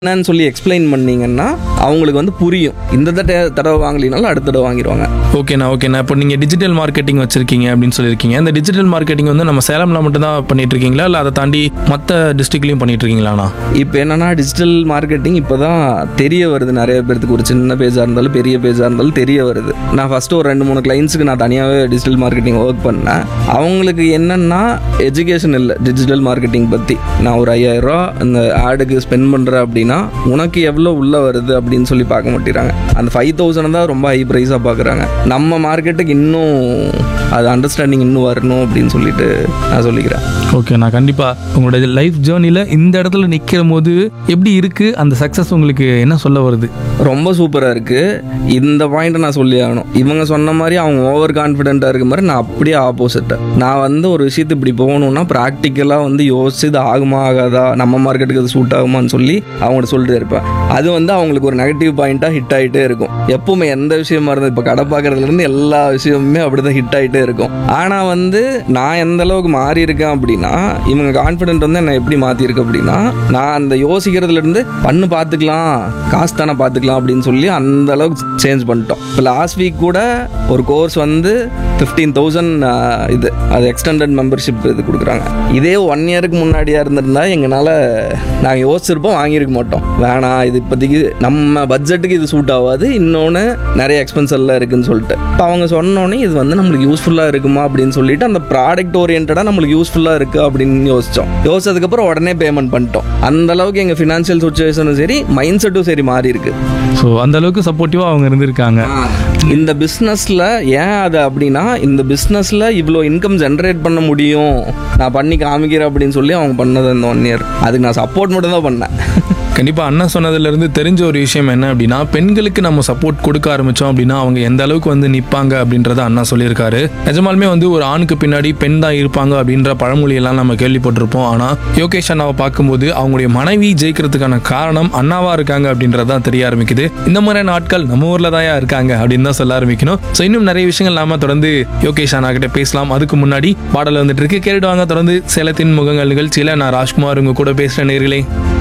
என்னன்னு சொல்லி எக்ஸ்பிளைன் பண்ணீங்கன்னா அவங்களுக்கு வந்து புரியும் இந்த தடவை தடவை வாங்கலினாலும் அடுத்த தடவை வாங்கிடுவாங்க ஓகேண்ணா ஓகேண்ணா இப்போ நீங்கள் டிஜிட்டல் மார்க்கெட்டிங் வச்சிருக்கீங்க அப்படின்னு சொல்லியிருக்கீங்க இந்த டிஜிட்டல் மார்க்கெட்டிங் வந்து நம்ம சேலம்ல மட்டும் தான் பண்ணிட்டு இருக்கீங்களா இல்லை அதை தாண்டி மற்ற டிஸ்ட்ரிக்ட்லையும் பண்ணிட்டு இருக்கீங்களாண்ணா இப்போ என்னன்னா டிஜிட்டல் மார்க்கெட்டிங் இப்போ தான் தெரிய வருது நிறைய பேர்த்துக்கு ஒரு சின்ன பேஜாக இருந்தாலும் பெரிய பேஜாக இருந்தாலும் தெரிய வருது நான் ஃபஸ்ட்டு ஒரு ரெண்டு மூணு கிளைண்ட்ஸுக்கு நான் தனியாகவே டிஜிட்டல் மார்க்கெட்டிங் ஒர்க் பண்ணேன் அவங்களுக்கு என்னன்னா எஜுகேஷன் இல்லை டிஜிட்டல் மார்க்கெட்டிங் பற்றி நான் ஒரு ஐயாயிரம் ரூபா அந்த ஆடுக்கு ஸ்பெண்ட் பண்ணுறேன் அப்படின்னா உனக்கு எவ்வளோ உள்ளே வருது அப்படின்னு சொல்லி பார்க்க மாட்டேறாங்க அந்த ஃபைவ் தௌசண்ட் தான் ரொம்ப ஹை ப்ரைஸாக பார்க்குறாங்க நம்ம மார்க்கெட்டுக்கு இன்னும் அது அண்டர்ஸ்டாண்டிங் இன்னும் வரணும் அப்படின்னு சொல்லிட்டு நான் சொல்லிக்கிறேன் ஓகே நான் கண்டிப்பாக உங்களுடைய லைஃப் ஜேர்னியில் இந்த இடத்துல நிற்கிற போது எப்படி இருக்குது அந்த சக்ஸஸ் உங்களுக்கு என்ன சொல்ல வருது ரொம்ப சூப்பராக இருக்குது இந்த பாயிண்ட்டை நான் சொல்லி ஆகணும் இவங்க சொன்ன மாதிரி அவங்க ஓவர் கான்ஃபிடென்ட்டாக இருக்க மாதிரி நான் அப்படியே ஆப்போசிட்டு நான் வந்து ஒரு விஷயத்தை இப்படி போகணுன்னா ப்ராக்டிக்கலாக வந்து யோசிச்சு இது ஆகுமா ஆகாதா நம்ம மார்க்கெட்டுக்கு இது சூட் ஆகுமான்னு சொல்லி அவங்கள்ட்ட சொல்லிட்டு இருப்பேன் அது வந்து அவங்களுக்கு ஒரு நெகட்டிவ் பாயிண்ட்டாக ஹிட் ஆகிட்டே இருக்கும் எப்பவுமே எந்த விஷயமா இருந்தது இப்போ கடை பார்க்குறதுலேருந்து எல்லா விஷயமுமே அப்படி தான் ஹிட் ஆகிட்டே இருக்கும் ஆனால் வந்து நான் எந்த அளவுக்கு மாறி இருக்கேன் அப்படின்னா இவங்க கான்ஃபிடென்ட் வந்து என்னை எப்படி மாற்றிருக்கு அப்படின்னா நான் அந்த யோசிக்கிறதுலேருந்து பண்ணு பார்த்துக்கலாம் காசு தானே பார்த்துக்கலாம் அப்படின்னு சொல்லி அந்த அளவுக்கு சேஞ்ச் பண்ணிட்டோம் இப்போ லாஸ்ட் வீக் கூட ஒரு கோர்ஸ் வந்து ஃபிஃப்டீன் தௌசண்ட் இது அது எக்ஸ்டெண்டட் மெம்பர்ஷிப் இது கொடுக்குறாங்க இதே ஒன் இயருக்கு முன்னாடியாக இருந்திருந்தா எங்களால் நாங்கள் யோசிச்சிருப்போம் வாங்கியிருக்க மாட்டோம் வேணாம் இது இப்போதைக்கு நம்ம பட்ஜெட்டுக்கு இது சூட் ஆகாது இன்னொன்று நிறைய எக்ஸ்பென்ஸ் எல்லாம் இருக்குன்னு சொல்லிட்டு இப்போ அவங்க சொன்னோன்னே இது வந்து நம்மளுக்கு யூஸ்ஃபுல்லாக இருக்குமா அப்படின்னு சொல்லிட்டு அந்த ப்ராடக்ட் ஓரியன்டாக நம்மளுக்கு யூஸ்ஃபுல்லாக இருக்குது அப்படின்னு யோசித்தோம் யோசிச்சதுக்கப்புறம் உடனே பேமெண்ட் பண்ணிட்டோம் அந்த அளவுக்கு எங்கள் ஃபினான்ஷியல் சுச்சுவேஷனும் சரி மைண்ட் செட்டும் சரி மாறி இருக்கு ஸோ அந்த அளவுக்கு சப்போர்ட்டிவாக அவங்க இருந்திருக்காங்க இந்த பிஸ்னஸில் ஏன் அது அப்படின்னா இந்த பிஸ்னஸில் இவ்வளோ இன்கம் ஜென்ரேட் பண்ண முடியும் நான் பண்ணி காமிக்கிறேன் அப்படின்னு சொல்லி அவங்க பண்ணது இந்த ஒன் இயர் அதுக்கு நான் சப்போர்ட் மட்டும் தான் பண்ணேன் கண்டிப்பாக அண்ணன் சொன்னதுலேருந்து தெரிஞ்ச ஒரு விஷயம் என்ன அப்படின்னா பெண்களுக்கு நம்ம சப்போர்ட் கொடுக்க ஆரம்பித்தோம் அப்படின்னா அவங்க எந்த அளவுக்கு வந்து நிற்பாங்க அப்படின்றத அண்ணா சொல்லியிருக்காரு நிஜமாலுமே வந்து ஒரு ஆணுக்கு பின்னாடி பெண் தான் இருப்பாங்க அப்படின்ற பழமொழியெல்லாம் நம்ம கேள்விப்பட்டிருப்போம் ஆனால் யோகேஷ் அண்ணாவை பார்க்கும்போது அவங்களுடைய மனைவி ஜெயிக்கிறதுக்கான காரணம் அண்ணாவா இருக்காங்க அப்படின்றது தான் தெரிய ஆரம்பிக்குது இந்த மாதிரியான ஆட்கள் நம்ம ஊரில் தான் இருக்காங்க அப்படின்னு தான் சொல்ல ஆரம்பிக்கணும் ஸோ இன்னும் நிறைய விஷயங்கள் நாம தொடர்ந்து யோகேஷ் அண்ணா கிட்ட பேசலாம் அதுக்கு முன்னாடி பாடல் வந்துட்டு இருக்கு கேட்டுட்டு வாங்க தொடர்ந்து சேலத்தின் முகங்கள் நிகழ்ச்சியில் நான் ராஜ்குமார் உங்க கூட பேசுகிறேன் நேர்களே